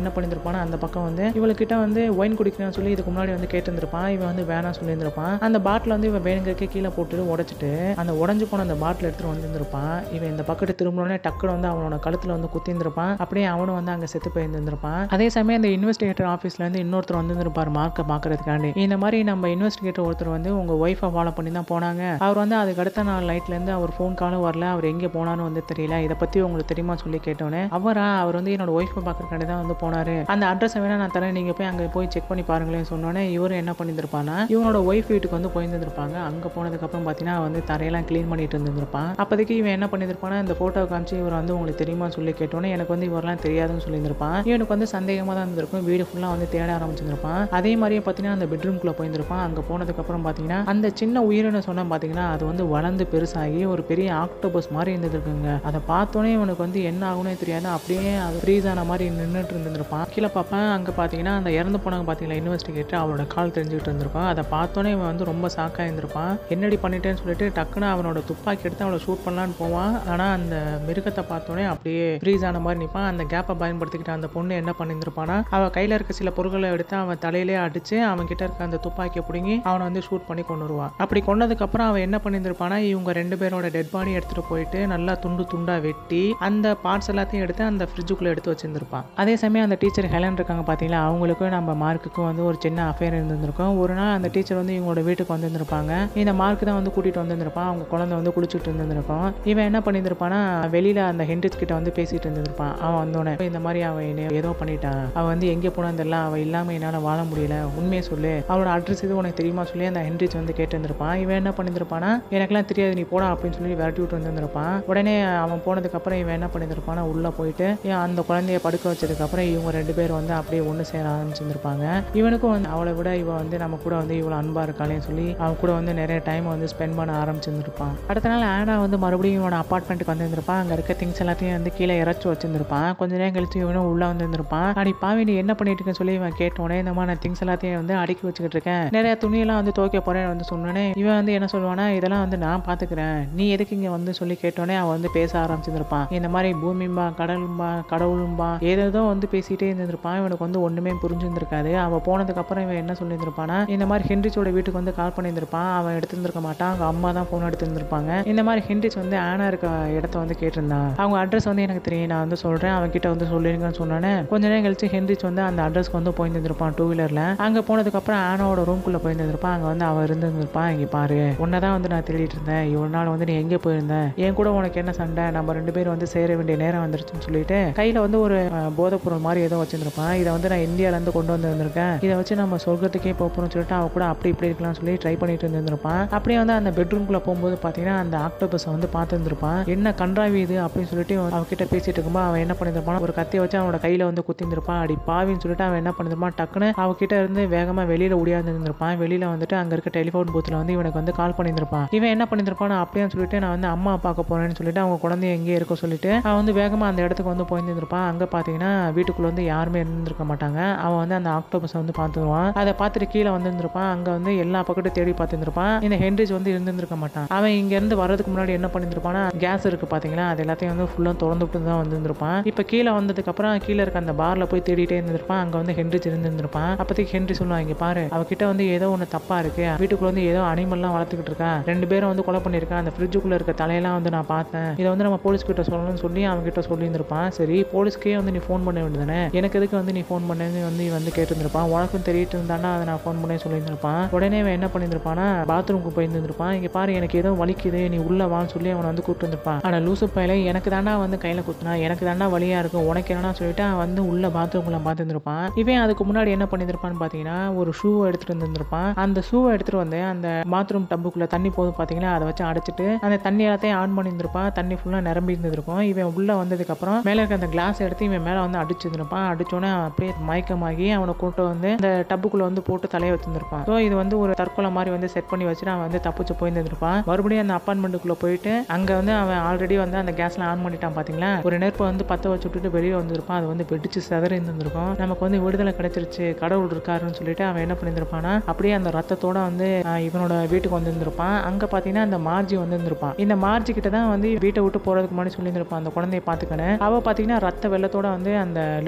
என்ன பண்ணியிருப்பானா அந்த பக்கம் வந்து இவளுக்கிட்ட வந்து ஒயின் குடிக்கிறேன்னு சொல்லி இதுக்கு முன்னாடி வந்து கேட்டிருந்திருப்பான் இவன் வந்து வேணாம் சொல்லியிருந்திருப்பான் அந்த பாட்டில் வந்து இவன் வேணுங்கிறக்கே கீழே போட்டுட்டு உடைச்சிட்டு அந்த உடஞ்சு போன அந்த பாட்டில் எடுத்துட்டு வந்திருந்திருப்பான் இவன் இந்த பக்கத்து திரும்பினோடனே டக்குனு வந்து அவனோட கழுத்துல வந்து குத்திருந்திருப்பான் அப்படியே அவனும் வந்து அங்கே செத்து போயிருந்திருப்பான் அதே சமயம் அந்த இன்வெஸ்டிகேட்டர் ஆஃபீஸ்ல இருந்து இன்னொருத்தர் வந்திருப்பார் மார்க்கை பார்க்கறதுக்காண்டி இந்த மாதிரி நம்ம இன்வெஸ்டிகேட்டர் ஒருத்தர் வந்து உங்க ஒய்ஃபை ஃபாலோ பண்ணி தான் போனாங்க அவர் வந்து அதுக்கு அடுத்த நாள் நைட்ல இருந்து அவர் ஃபோன் காலும் வரல அவர் எங்கே போனான்னு வந்து தெரியல இதை பத்தி உங்களுக்கு தெரியுமா சொல்லி கேட்டோன்னே அவரா அவர் வந்து என்னோட ஒய்ஃபை பார்க்கறதுக்காண்டி தான் வந்து போனாரு அந்த அட்ரஸை வேணா நான் தரேன் நீங்க போய் அங்கே போய் செக் பண்ணி பாருங்களேன் சொன்னோன்னே இவரும் என்ன பண்ணியிருந்திருப்பானா இவனோட ஒய்ஃப் வீட்டுக்கு வந்து போயிருந்திருப்பாங்க அங்கே போனதுக்கப்புறம் பார்த்தீங்கன்னா வந்து தரையெல்லாம் க்ளீன் பண்ணிட்டு இருந்திருப்பான் அப்போதைக்கு இவன் என்ன பண்ணியிருப்பானா இந்த ஃபோட்டோ காமிச்சு இவர் வந்து உங்களுக்கு தெரியுமா சொல்லி கேட்டோன்னே எனக்கு வந்து இவரெல்லாம் தெரியாதுன்னு சொல்லியிருந்திருப்பான் இவனுக்கு வந்து சந்தேகமாக தான் இருந்திருக்கும் வீடு ஃபுல்லாக வந்து தேட ஆரம்பிச்சிருப்பான் அதே மாதிரியே பார்த்தீங்கன்னா அந்த பெட்ரூம்குள்ளே போயிருந்திருப்பான் அங்கே போனதுக்கப்புறம் பார்த்தீங்கன்னா அந்த சின்ன உயிரின சொன்ன பார்த்தீங்கன்னா அது வந்து வளர்ந்து பெருசாகி ஒரு பெரிய ஆக்டோபஸ் மாதிரி இருந்துருக்குங்க அதை பார்த்தோன்னே இவனுக்கு வந்து என்ன ஆகுனே தெரியாது அப்படியே அது ஃப்ரீஸ் ஆன மாதிரி நின்றுட்டு இருந்திருப்பான் கீழே பார்ப்பேன் அங்கே பார்த்தீங்கன்னா அந்த இறந்து போனவங்க பார்த்தீங்களா இன்வெஸ்டிகேட்டர் அவரோட கால் தெரிஞ்சுக்கிட்டு இருந்திருப்பான் அதை பார்த்தோன்னே இவன் வந்து ரொம்ப ஷாக்காக இருந்திருப்பான் என்னடி பண்ணிட்டேன்னு சொல்லிட்டு டக்குன்னு அவனோட துப்பாக்கி எடுத்து அவளை ஷூட் பண்ணலான்னு போவான் ஆனால் அந்த மிருகத்தை பார்த்தோன்னே அப்படியே ஃப்ரீஸ் ஆன மாதிரி நிற்பான் அந்த கேப்பை பயன்படுத்திக்கிட்டு அந்த பொண்ணு என்ன பண்ணியிருந்திருப்பானா அவள் கையில் இருக்க சில பொருட்களை எடுத்து அவன் தலையிலே அடிச்சு அவன் கிட்ட இருக்க அந்த துப்பாக்கியை பிடுங்கி அவனை வந்து ஷூட் பண்ணி கொண்டு வருவான் அப்படி கொண்டதுக்கப்புறம் அவன் என்ன பண்ணியிருந்திருப்பானா இவங்க ரெண்டு பேரோட டெட் பாடி எடுத்துட்டு போயிட்டு நல்லா துண்டு துண்டா வெட்டி அந்த பார்ட்ஸ் எல்லாத்தையும் எடுத்து அந்த ஃப்ரிட்ஜுக்குள்ள எடுத்து வச்சிருந்திருப்பான் அதே சமயம் அந்த டீச்சர் ஹெலன் இருக்காங்க பார்த்தீங்களா அவங்களுக்கும் நம்ம மார்க்குக்கும் வந்து ஒரு சின்ன அஃபேர் இருந்திருக்கும் ஒரு நாள் அந்த டீச்சர் வந்து இவங்களோட வீட்டுக்கு வந்திருந்திருப்பாங்க இந்த மார்க் தான் வந்து கூட்டிட்டு வந்திருந்திருப்பான் அவங்க குழந்தை வந்து குளிச்சுட்டு இருந்திருக்கும் இவன் என்ன பண்ணியிருந்திருப்பானா வெளியில அந்த ஹென்ரிச் கிட்ட வந்து பேசிட்டு இருந்திருப்பான் அவன் வந்தோடனே இந்த மாதிரி அவன் என்னை ஏதோ பண்ணிட்டான் அவன் வந்து எங்கே போனான்னு தெரியல அவன் இல்லாம என்னால வாழ முடியல உண்மையை சொல்லு அவளோட அட்ரஸ் இது உனக்கு தெரியுமா சொல்லி அந்த ஹென்ரிச் வந்து கேட்டு இருந்திருப்பான் இவன் என்ன பண்ணியிருந்திருப்பானா எனக்கெல்லாம் தெரியாது நீ போடா அப்படின்னு சொல்லி விரட்டி விட்டு வந்திருந்திருப்பான் உடனே அவன் போனதுக்கு அப்புறம் இவன் என்ன பண்ணியிருந்திருப்பானா உள்ள போயிட்டு ஏன் அந்த குழந்தைய படுக்க வச்சதுக்கு அப்புறம் இவங்க ரெண்டு பேரும் வந்து அப்படியே ஒன்று சேர ஆரம்பிச்சிருந்திருப்பாங்க இவனுக்கும் வந்து அவளை விட இவன் வந்து நம்ம கூட வந்து இவ்வளோ அன்பா இருக்காளேன்னு சொல்லி அவன் கூட வந்து நிறைய டைம் வந்து ஸ்பெண்ட் பண்ண ஆரம்பிச்சிருந்திருப்பான் அடுத்த நாள் ஆனா வந்து மறுபடியும் இவனோட அப்பார்ட்மெண்ட்டுக்கு வந்திருந்திருப்பான் அங்கே இருக்க திங்ஸ் எல்லாத்தையும் வந்து கீழே இறச்சி வச்சிருந்திருப்பான் கொஞ்ச நேரம் கழிச்சு இவனும் உள்ள வந்திருந்திருப்பான் அடி பாவி நீ என்ன பண்ணிட்டு இருக்கேன்னு சொல்லி இவன் கேட்டோடனே இந்த மாதிரி நான் திங்ஸ் எல்லாத்தையும் வந்து அடுக்கி வச்சுக்கிட்டு இருக்கேன் நிறைய துணியெல்லாம் வந்து துவைக்க போறேன்னு வந்து சொன்னோடனே இவன் வந்து என்ன சொல்லுவானா இதெல்லாம் வந்து நான் பாத்துக்கிறேன் நீ எதுக்கு இங்க வந்து சொல்லி கேட்டோடனே அவன் வந்து பேச ஆரம்பிச்சிருப்பான் இந்த மாதிரி பூமிம்பா கடலும்பா கடவுளும்பா ஏதேதோ வந்து பேசிட்டே இருந்திருப்பான் இவனுக்கு வந்து ஒண்ணுமே புரிஞ்சிருந்திருக்காது அவன் போனதுக்கு அப்புறம் இவன் என்ன சொல்லியிருந்திருப்பானா இந்த மாதிரி ஹென்ரிச்சோட வீட்டுக்கு வந்து கால் பண்ணியிருந்திருப்பான் அவன் எடுத்திருந்திருக்க மாட்டான் அவங்க அம்மா தான் போன் எடுத்திருந்திருப்பாங்க இந்த மாதிரி ஹென்ரிச் வந்து ஆனா இருக்க இடத்த வந்து கேட்டிருந்தான் அவங்க அட்ரஸ் வந்து எனக்கு தெரியும் நான் வந்து சொல்றேன் அவன் கிட்ட வந்து சொல்லிருங்கன்னு சொன்னோன்னே கொஞ்ச நேரம் கழிச்சு ஹென்ரிச் வந்து அந்த அட்ரஸ்க்கு வந்து போயிருந்திருப்பான் டூ வீலர்ல அங்க போனதுக்கு அப்புறம் ஆனாவோட ரூம்குள்ள போயிருந்திருப்பான் அங்க வந்து அவன் இருந்திருந்திருப்பான் இங்க பாரு உன்னதான் வந்து நான் தேடிட்டு இருந்தேன் இவ்வளவு நாள் வந்து நீ எங்கே போயிருந்த என் கூட உனக்கு என்ன சண்டை நம்ம ரெண்டு பேரும் வந்து சேர வேண்டிய நேரம் வந்துருச்சுன்னு சொல்லிட்டு கையில வந்து ஒரு அஹ், போதைப் பொருள் மாதிரி ஏதோ வச்சிருந்திருப்பான் இதை வந்து நான் இந்தியால இருந்து கொண்டு வந்து வந்திருக்கேன் இதை வச்சு நம்ம சொர்க்கத்துக்கே போறோம்னு சொல்லிட்டு அவன் கூட அப்படி இப்படி இருக்கலாம் சொல்லி ட்ரை பண்ணிட்டு இருந்திருப்பான் அப்படியே வந்து அந்த பெட்ரூம்குள்ள போகும்போது பாத்தீங்கன்னா அந்த ஆக்டோபஸ் வந்து பார்த்துருந்துருப்பான் என்ன கன்றாவி இது அப்படின்னு சொல்லிட்டு அவகிட்ட பேசிட்டு இருக்கும்போது அவன் என்ன பண்ணிருப்பான் ஒரு கத்தியை வச்சு அவனோட கையில வந்து குத்திருந்திருப்பான் அடி பாவின்னு சொல்லிட்டு அவன் என்ன பண்ணிருப்பான் டக்குன்னு அவகிட்ட இருந்து வேகமா வெளியில ஓடியாந்துருப்பான் வெளியில வந்துட்டு அங்க இருக்க டெலிஃபோன் பூத்துல வந்து இவனுக்கு வந்து கால் பண்ணியிருந்திருப்பான் இவன் என்ன பண்ணியிருப்பான் அப்படியே சொல்லிட்டு நான் வந்து அம்மா பார்க்க போறேன்னு சொல்லிட்டு அவங்க குழந்தைய எங்கேயே இருக்க சொல்லிட்டு அவன் வந்து வேகமா அந்த இடத்துக்கு வந்து போயிருந்திருப்பான் அங்க பாத்தீங்கன்னா வீட்டுக்குள்ள வந்து யாருமே இருந்திருக்க மாட்டாங்க அவன் வந்து அந்த ஆக்டோபஸை வந்து பார்த்துருவான் அதை பார்த்துட்டு கீழே வந்திருந்திருப்பான் அங்க வந்து எல்லா பக்கத்தையும் தேடி பார்த்துருப்பான் இந்த ஹென்ரிச் வந்து இருந்திருக்க மாட்டான் அவன் இங்க இருந்து வர்றதுக்கு முன்னாடி என்ன பண்ணியிருப்பானா கேஸ் இருக்கு பாத்தீங்களா அது எல்லாத்தையும் வந்து ஃபுல்லா திறந்து விட்டு தான் வந்திருந்திருப்பான் இப்ப கீழே வந்ததுக்கு அப்புறம் கீழே இருக்க அந்த பார்ல போய் தேடிட்டே இருந்திருப்பான் அங்க வந்து ஹென்ரிச் இருந்திருப்பான் அப்போதைக்கு ஹென்றி சொல்லுவான் இங்க பாரு அவகிட்ட வந்து ஏதோ ஒண்ணு தப்பா இருக்கு வீட்டுக்குள்ள வந்து ஏதோ அனிமல்லாம் வளர்த்துக்கிட்டு இருக்கா ரெண்டு பேரும் வந்து கொலை பண்ணியிருக்கா அந்த ஃப்ரிட்ஜுக்குள்ள இருக்க தலையெல்லாம் வந்து நான் பார்த்தேன் இதை வந்து நம்ம போலீஸ் கிட்ட சொல்லணும்னு சொல்லி அவன் கிட்ட சொல்லியிருந்திருப்பான் சரி போலீஸ்க்கே வந்து நீ ஃபோன் பண்ண வேண்டியதானே எனக்கு எதுக்கு வந்து நீ ஃபோன் பண்ணேன்னு வந்து வந்து கேட்டிருந்திருப்பான் உனக்கும் தெரியிட்டு இருந்தானா அதை நான் ஃபோன் பண்ணி சொல்லியிருந்திருப்பான் உடனே அவன் என்ன பண்ணியிருந்திருப்பானா பாத்ரூமுக்கு போயிருந்திருப்பான் இங்க பாரு எனக்கு ஏதோ வலிக்குது நீ உள்ள வான்னு சொல்லி அவனை வந்து கூப்பிட்டு வந்திருப்பான் ஆனா லூசு பையில எனக்கு தாண்டா வந்து கையில குத்துனா எனக்கு தாண்டா வலியா இருக்கும் உனக்கு என்னன்னா சொல்லிட்டு அவன் வந்து உள்ள பாத்ரூம்குள்ள பார்த்துருப்பான் இவன் அதுக்கு முன்னாடி என்ன பண்ணியிருப்பான்னு பாத்தீங்கன்னா ஒரு ஷூவை எடுத்துட்டு வந்திருப்பான் அந்த ஷூவை எடுத்துட்டு வந்து அந்த பாத்ரூம் டப்புக்குள்ள தண்ணி போதும் பாத்தீங்களா அதை வச்சு அடைச்சிட்டு அந்த தண்ணி எல்லாத்தையும் ஆன் பண்ணியிருந்திருப்பான் தண்ணி ஃபுல்லா நிரம்பி இருந்திருக்கும் இவன் உள்ள வந்ததுக்கு அப்புறம் மேல இருக்க அந்த கிளாஸ் எடுத்து இவன் மேல வந்து அடிச்சிருந்திருப்பான் அடிச்சோடனே அவன் அப்படியே மயக்கமாகி அவனை கூட்டு வந்து அந்த டப்புக்குள்ள வந்து போட்டு தலையை வச்சிருந்திருப்பான் ஸோ இது வந்து ஒரு தற்கொலை மாதிரி வந்து செட் பண்ணி வச்சுட்டு அவன் வந்து தப்பிச்சு போயிருந்திருப்பான் மறுபடியும் அந்த அப்பார்ட்மெண்ட்டுக்குள்ள போயிட்டு அங்க வந்து அவன் ஆல்ரெடி வந்து அந்த கேஸ்ல ஆன் பண்ணிட்டான் பாத்தீங்களா ஒரு நெருப்பை வந்து பத்த வச்சு விட்டுட்டு வெளியே வந்திருப்பான் அது வந்து வெடிச்சு செதறி இருந்திருக்கும் நமக்கு வந்து விடுதலை கிடைச்சிருச்சு கடவுள் இருக்காருன்னு சொல்லிட்டு அவன் என்ன பண்ணியிருந்திருப்பானா அப்படியே அந்த ரத்தத்தோட வந்து ஆஹ், இவனோட வீட்டுக்கு வந்திருந்திருப்பான் அங்க பாத்தீங்கன்னா அந்த மார்ஜி வந்திருந்திருப்பான் இந்த மார்ஜி கிட்ட தான் வந்து வீட்டை விட்டு போறதுக்கு முன்னாடி சொல்லியிருந்திருப்பான் அந்த குழந்தைய பாத்துக்கணும் அவ பாத்தீங்கன்னா ரத்த வெள்ளத்தோட வந்து அந்த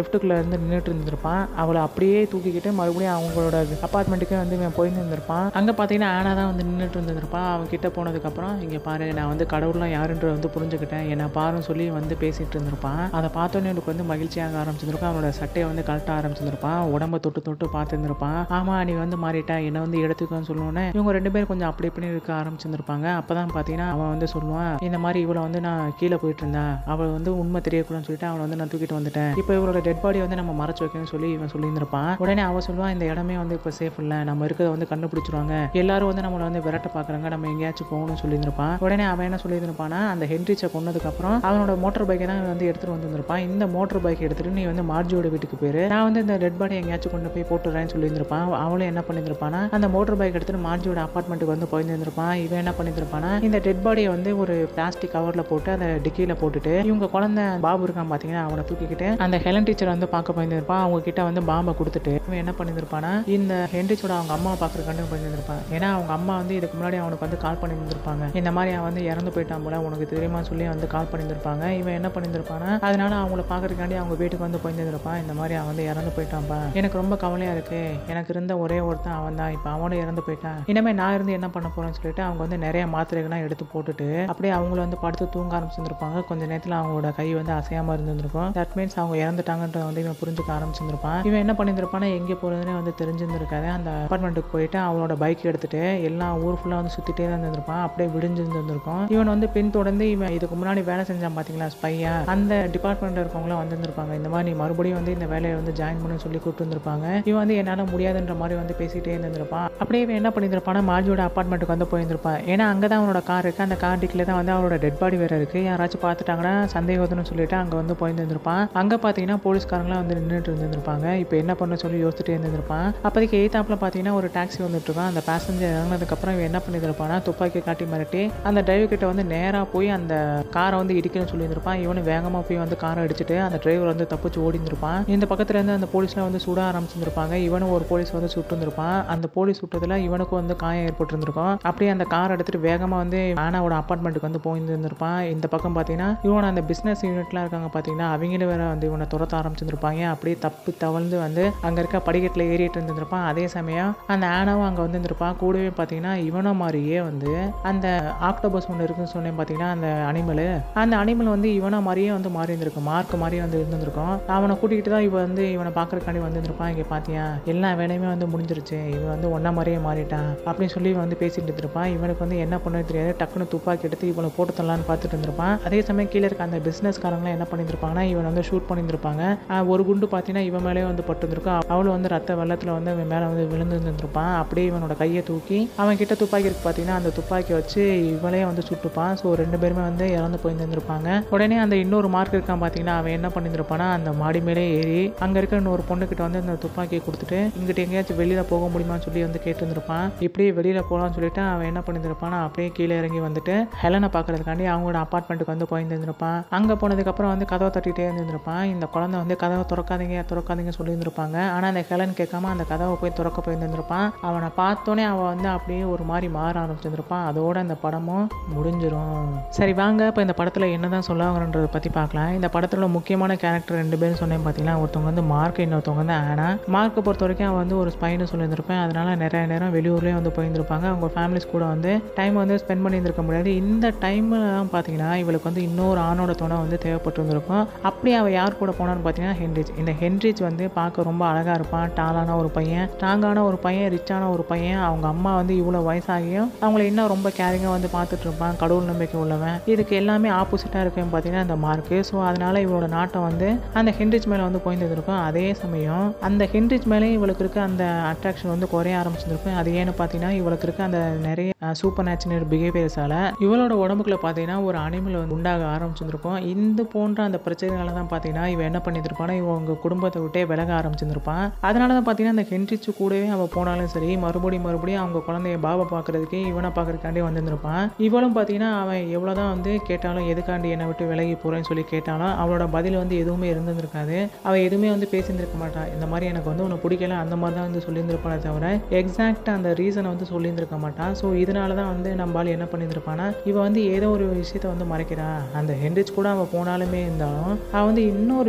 லிஃப்ட்டுக்குள்ளே இருந்து நின்றுட்டு இருந்திருப்பான் அவளை அப்படியே தூக்கிக்கிட்டு மறுபடியும் அவங்களோட அப்பார்ட்மெண்ட்டுக்கே வந்து இவன் போயிட்டு இருந்திருப்பான் அங்கே பார்த்தீங்கன்னா ஆனா தான் வந்து நின்றுட்டு இருந்திருப்பான் அவன் கிட்ட போனதுக்கப்புறம் இங்கே பாரு நான் வந்து கடவுள்லாம் யாருன்ற வந்து புரிஞ்சுக்கிட்டேன் என்னை பாருன்னு சொல்லி வந்து பேசிட்டு இருந்திருப்பான் அதை பார்த்தோன்னே எனக்கு வந்து மகிழ்ச்சியாக ஆரம்பிச்சிருக்கும் அவனோட சட்டையை வந்து கழட்ட ஆரம்பிச்சிருப்பான் உடம்ப தொட்டு தொட்டு பார்த்துருந்துருப்பான் ஆமா நீ வந்து மாறிட்ட என்னை வந்து எடுத்துக்கோன்னு சொல்லுவோன்னே இவங்க ரெண்டு பேரும் கொஞ்சம் அப்படி இப்படி இருக்க ஆரம்பிச்சிருந்திருப்பாங்க அப்பதான் பார்த்தீங்கன்னா அவன் வந்து சொல்லுவான் இந்த மாதிரி இவளை வந்து நான் கீழே போயிட்டு இருந்தேன் அவள் வந்து உண்மை தெரியக்கூடாதுன்னு சொல்லிட்டு அவளை வந்து நான் தூக்கிட்டு வந்துட்டேன் இப்போ இவளோட டெட் பாடி வந்து நம்ம மறைச்சு வைக்கணும்னு சொல்லி இவன் சொல்லியிருந்திருப்பான் உடனே அவ சொல்லுவான் இந்த இடமே வந்து இப்போ சேஃப் இல்லை நம்ம இருக்கிறத வந்து கண்டுபிடிச்சிருவாங்க எல்லாரும் வந்து நம்மளை வந்து விரட்ட பார்க்குறாங்க நம்ம எங்கேயாச்சும் போகணும்னு சொல்லியிருந்திருப்பான் உடனே அவன் என்ன சொல்லியிருந்திருப்பானா அந்த ஹென்ரிச்சை கொன்னதுக்கப்புறம் அவனோட மோட்டர் பைக்கை தான் வந்து எடுத்துட்டு வந்திருப்பான் இந்த மோட்டர் பைக் எடுத்துட்டு நீ வந்து மார்ஜியோட வீட்டுக்கு போயிரு நான் வந்து இந்த டெட் பாடி எங்கேயாச்சும் கொண்டு போய் போட்டுறேன்னு சொல்லியிருந்திருப்பான் அவளும் என்ன பண்ணியிருந்திருப்பானா அந்த மோட்டர் பைக் எடுத்துட்டு மார்ஜியோட அப்பார்ட்மெண்ட்டுக்கு வந்து போயிருந்திருப்பான் இவன் என்ன பண்ணியிருந்திருப்பானா இந்த டெட் பாடியை வந்து ஒரு பிளாஸ்டிக் கவர்ல போட்டு அந்த டிக்கியில போட்டுட்டு இவங்க குழந்தை பாபு இருக்கான் பாத்தீங்கன்னா அவனை தூக்கிக்கிட்டு அந்த ஹெலன் டீச்சர் வந்து பார்க்க போயிருந்திருப்பான் அவங்க கிட்ட வந்து பாம்பை கொடுத்துட்டு இவன் என்ன பண்ணியிருந்திருப்பானா இந்த ஹென்ரிச்சோட அவங்க அம்மா பார்க்கறக்காண்டு போயிருந்திருப்பான் ஏன்னா அவங்க அம்மா வந்து இதுக்கு முன்னாடி அவனுக்கு வந்து கால் பண்ணியிருந்திருப்பாங்க இந்த மாதிரி அவன் வந்து இறந்து போயிட்டான் போல உனக்கு தெரியுமா சொல்லி வந்து கால் பண்ணியிருந்திருப்பாங்க இவன் என்ன பண்ணியிருந்திருப்பானா அதனால அவங்கள பார்க்கறதுக்காண்டி அவங்க வீட்டுக்கு வந்து போயிருந்திருப்பான் இந்த மாதிரி அவன் வந்து இறந்து போயிட்டான்பா எனக்கு ரொம்ப கவலையா இருக்கு எனக்கு இருந்த ஒரே ஒருத்தன் அவன் தான் இப்போ அவனும் இறந்து போயிட்டான் இனிமே நான் இருந்து என்ன பண்ண போறேன்னு சொல்லிட்டு அவங்க வந்து நிறைய மாத்திரைகள்லாம் எடுத்து போட்டுட்டு அப்படியே அவங்கள வந்து படுத்து தூங்க ஆரம்பிச்சிருந்திருப்பாங்க கொஞ்ச நேரத்தில் அவங்களோட கை வந்து அசையாம இருந்திருக்கும் தட் மீன்ஸ் அவங்க இறந்துட்டாங்கன்றத வந்து இவன் புரிஞ்சுக்க ஆரம்பிச்சிருந்திருப்பான் இவன் என்ன பண்ணியிருந்திருப்பானா எங்கே போறதுனே வந்து தெரிஞ்சிருந்திருக்காது அந்த அப்பார்ட்மெண்ட்டுக்கு போயிட்டு அவனோட பைக் எடுத்துட்டு எல்லா ஊர் ஃபுல்லாக வந்து சுத்திட்டே தான் இருந்திருப்பான் அப்படியே விடிஞ்சிருந்திருக்கும் இவன் வந்து பின் தொடர்ந்து இவன் இதுக்கு முன்னாடி வேலை செஞ்சான் பாத்தீங்களா ஸ்பையா அந்த டிபார்ட்மெண்ட்ல இருக்கவங்களாம் வந்திருந்திருப்பாங்க இந்த மாதிரி நீ மறுபடியும் வந்து இந்த வேலையை வந்து ஜாயின் பண்ணு சொல்லி கூப்பிட்டு வந்திருப்பாங்க இவன் வந்து என்னால முடியாதுன்ற மாதிரி வந்து பேசிட்டே இருந்திருப்பான் அப்படியே இவன் என்ன பண்ணியிருப்பானா மார்ஜியோட அப்பார்ட்மெண்ட்டுக்கு வந்து போயிருந்திருப்பான் ஏன்னா அங்கே தான் அவனோட கார் இருக்கு அந்த கார் டிக்கில தான் வந்து அவனோட டெட் பாடி வேற இருக்கு யாராச்சும் பார்த்துட்டாங்கன்னா சந்தேகம்னு சொல்லிட்டு அங்கே வந்து போயிருந்திருப்பான் அங்கே பார்த்தீங்கன்னா போலீஸ்காரங்களாம் வந்து நின்றுட்டு இருந்திருப்பாங்க இப்போ என்ன பண்ண சொல்லி யோசிச்சுட்டே இருந்திருப்பான் அப்போதைக்கு எய்தாப்பில் பார்த்தீங்கன்னா ஒரு டாக்ஸி வந்துட்டு இருக்கான் அந்த பேசஞ்சர் இறங்கினதுக்கப்புறம் இவன் என்ன பண்ணியிருப்பானா துப்பாக்கி காட்டி மிரட்டி அந்த டிரைவர் கிட்ட வந்து நேராக போய் அந்த காரை வந்து இடிக்கணும்னு சொல்லியிருந்திருப்பான் இவனு வேகமாக போய் வந்து காரை அடிச்சுட்டு அந்த டிரைவர் வந்து தப்பிச்சு ஓடி இருந்திருப்பான் இந்த பக்கத்துல இருந்து அந்த போலீஸ்லாம் வந்து சுட ஆரம்பிச்சிருந்திருப்பாங்க இவனும் ஒரு போலீஸ் வந்து சுட்டு இருந்திருப்பான் அந்த போலீஸ் சுட்டதுல இவனுக்கும் வந்து காயம் ஏற்பட்டிருந்திருக்கும் அப்படியே அந்த கார் எடுத்துட்டு வேகமாக வந்து ஆனாவோட அப்பார்ட்மெண்ட்டுக்கு வந்து போயிருந்திருப்பான் இந்த பக்கம் பார்த்தீங்கன்னா இவனோட அந்த பிஸ்னஸ் யூனிட்லாம் இருக்காங்க பார்த்தீங்கன்னா அவங்களும் வேற வந்து இவனை துரத்த ஆரம்பிச்சிருந்திருப்பாங்க அப்படியே தப்பி தவழ்ந்து வந்து அங்கே இருக்க படிக்கட்டில் ஏறிட்டு இருந்திருப்பான் அதே சமயம் அந்த ஆனாவும் அங்கே வந்து இருந்திருப்பான் கூடவே பார்த்தீங்கன்னா இவனை மாதிரியே வந்து அந்த ஆக்டோபஸ் ஒன்று இருக்குன்னு சொன்னேன் பார்த்தீங்கன்னா அந்த அனிமல் அந்த அனிமல் வந்து இவனை மாதிரியே வந்து மாறி இருந்திருக்கும் மார்க் மாதிரியே வந்து இருந்திருக்கும் அவனை கூட்டிகிட்டு தான் இவன் வந்து இவனை பார்க்கறக்காண்டி வந்திருந்திருப்பான் இங்கே பார்த்தியா எல்லா வேலையுமே வந்து முடிஞ்சிருச்சு இவன் வந்து ஒன்றா மாதிரியே மாறிட்டான் அப்படின்னு சொல்லி இவன் வந்து பேசிட்டு இருந்திருப்பான் இவனுக்கு வந்து என்ன பண்ணது தெரியாது டக்குன்னு துப்பாக்கி எடுத்து இவனை போட்டு தரலான்னு பார்த்துட்டு இருந்திருப்பான் அதே சமயம் கீழே இருக்க அந்த பிஸ்னஸ்காரங்களாம் என்ன பண்ணியிருந்திருப்பாங்கன்னா இவன் வந்து ஷூட் பண்ணியிருந்திருப்பாங்க ஆஹ் ஒரு குண்டு பார்த்தீங்கன்னா இவன் மேலே வந்து பட்டுருந்துருக்கும் அவளும் வந்து ரத்த வெள்ளத்தில் வந்து அவன் மேலே வந்து விழுந்து இருந்திருப்பான் அப்படியே இவனோட கையை தூக்கி அவன் கிட்ட துப்பாக்கி இருக்கு பார்த்தீங்கன்னா அந்த துப்பாக்கி வச்சு இவளையே வந்து சுட்டுப்பான் ஸோ ரெண்டு பேருமே வந்து இறந்து போயிருந்திருப்பாங்க உடனே அந்த இன்னொரு மார்க் இருக்கான் பார்த்தீங்கன்னா அவன் என்ன பண்ணியிருந்திருப்பானா அந்த மாடி மேலே ஏறி அங்கே இருக்க இன்னொரு பொண்ணுக்கிட்ட வந்து அந்த துப்பாக்கியை கொடுத்துட்டு இங்கிட்ட எங்கேயாச்சும் வெளியில போக முடியுமான்னு சொல்லி வந்து கேட்டிருந்திருப்பான் இப்படியே வெளியில போகலாம்னு சொல்லிட்டு அவன் என்ன பண்ணியிருந்திருப்பானா அப்படியே கீழே இறங்கி வந்துட்டு ஹெலனை பார்க்கறதுக்காண்டி அவங்களோட அப்பார்ட்மெண்ட்டுக்கு வந்து போயிருந்திருப்பான் அங்கே போனதுக்கப்புறம் வந்து கதவை தட்டிகிட்டே இருந்திருப்பான் இந்த குழந்தை வந்து கதவை திறக்காதீங்க திறக்காதீங்க சொல்லியிருந்திருப்பாங்க ஆனால் அந்த ஹெலன் கேட்காம அந்த கதவை போய் திறக்க போயிருந்திருப்பான் அவனை பார்த்தோன்னே அவன் வந்து அப்படியே ஒரு மாதிரி மாற ஆரம்பிச்சிருந்திருப்பான் அதோட அந்த படமும் முடிஞ்சிரும் சரி வாங்க இப்போ இந்த படத்தில் என்னதான் சொல்லுவாங்கன்றதை பற்றி பார்க்கலாம் இந்த படத்தில் முக்கியமான கேரக்டர் ரெண்டு பேரும் சொன்னேன் பார்த்தீங்கன்னா ஒருத்தவங்க வந்து மார்க் இன்னொருத்தவங்க வந்து ஆனா மார்க்கை பொறுத்த வரைக்கும் அவன் வந்து ஒரு ஸ்பைன்னு சொல்லியிருந்திருப்பேன் அதனால நிறைய நேரம் வெளியூர்லேயே வந்து போயிருந்திருப்பாங்க அவங்க ஃபேமிலிஸ் கூட வந்து டைம் வந்து ஸ்பெண்ட் பண்ணியிருந்திருக்க முடியாது இந்த டைம்லாம் பார்த்தீங்கன்னா இவளுக்கு வந்து இன்னொரு ஆணோட துணை வந்து தேவைப்பட்டிருந்திருக்கும் அப்படி அவள் யார் கூட போனான்னு பார்த்தீங்கன்னா ஹென்ரிச் இந்த ஹென்ரிச் வந்து பார்க்க ரொம்ப அழகாக இருப்பான் டாலான ஒரு பையன் ஸ்ட்ராங்கான ஒரு பையன் ரிச்சான ஒரு பையன் அவங்க அம்மா வந்து இவ்வளோ வயசாகியும் அவங்கள இன்னும் ரொம்ப கேரிங்காக வந்து பார்த்துட்டு இருப்பான் கடவுள் நம்பிக்கை உள்ளவன் இதுக்கு எல்லாமே ஆப்போசிட்டாக இருக்கும் பார்த்தீங்கன்னா இந்த மார்க்கு ஸோ அதனால இவளோட நாட்டம் வந்து அந்த ஹென்ரிச் மேலே வந்து போயிருந்திருக்கும் அதே சமயம் அந்த ஹென்ரிச் மேலே இவளுக்கு இருக்க அந்த அட்ராக்ஷன் வந்து குறைய ஆரம்பிச்சிருக்கும் அது ஏன்னு பார்த்தீங்கன்னா இவளுக்கு இருக்க அந்த நிறைய சூப்பர் நேச்சுரல் பிஹேவியர்ஸால இவளோட உடம்புக்குள்ள பார்த்தீங்கன்னா ஒரு அனிமல் வந்து உண்டாக ஆரம்பிச்சிருக்கும் இந்த போன்ற அந்த பிரச்சனைகளை தான் பார்த்தீங்கன்னா இவன் என்ன பண்ணியிருப்பானா இவங்க குடும்பத்தை விட்டே விலக ஆரம்பிச்சிருப்பான் அதனால தான் பார்த்தீங்கன்னா அந்த ஹென்ரிச்சு கூடவே அவள் போனாலும் சரி மறுபடியும் மறுபடியும் அவங்க குழந்தைய பாபா பார்க்கறதுக்கு இவனை பார்க்கறதுக்காண்டி வந்திருந்திருப்பான் இவளும் பார்த்தீங்கன்னா அவன் எவ்வளோதான் வந்து கேட்டாலும் எதுக்காண்டி என்னை விட்டு விலகி போகிறேன்னு சொல்லி கேட்டாலும் அவளோட பதில் வந்து எதுவுமே இருந்திருக்காது அவள் எதுவுமே வந்து பேசியிருந்திருக்க மாட்டான் இந்த மாதிரி எனக்கு வந்து உன்னை பிடிக்கல அந்த மாதிரி தான் வந்து சொல்லியிருந்திருப்பானே தவிர எக்ஸாக்டாக அந்த ரீசனை வந்து சொல்லியிருந்திருக்க மாட்டான் ஸோ இதனால தான் வந்து நம்மளால் என்ன பண்ணியிருந்திருப்பானா இவ வந்து ஏதோ ஒரு விஷயத்த வந்து மறைக்கிறா அந்த ஹென்ரிச் கூட அவள் போனாலுமே இருந்தாலும் அவள் வந்து இன்னொரு விஷயம் ஏதோ